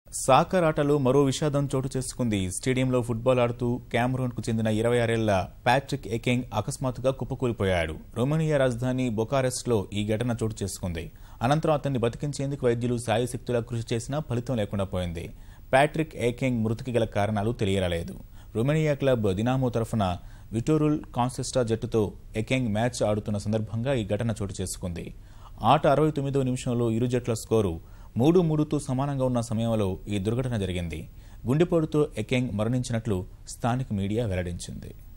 soccer ఆటలో మరో విషాదం చోటు చేసుకుంది స్టేడియంలో ఫుట్బాల్ ఆడుతూ క్యామరూన్కు చెందిన ఇరవై ఆరేళ్ల ప్యాట్రిక్ ఎకెంగ్ అకస్మాత్తుగా కుప్పకూలిపోయాడు రొమేనియా రాజధాని బొకారెస్ట్లో ఈ ఘటన చోటు చేసుకుంది అనంతరం అతన్ని బతికించేందుకు వైద్యులు సాయశక్తులా కృషి చేసినా ఫలితం లేకుండా పోయింది ప్యాట్రిక్ ఏకెంగ్ మృతికి గల కారణాలు తెలియరాలేదు రొమేనియా క్లబ్ దినామో తరఫున విటోరుల్ కాన్సెస్టా జట్టుతో ఎకెంగ్ మ్యాచ్ ఆడుతున్న సందర్భంగా ఈ ఘటన చోటు చేసుకుంది ఆట అరవై తొమ్మిదో నిమిషంలో ఇరు జట్ల స్కోరు మూడు మూడుతో సమానంగా ఉన్న సమయంలో ఈ దుర్ఘటన జరిగింది గుండెపోటుతో ఎకెంగ్ మరణించినట్లు స్థానిక మీడియా వెల్లడించింది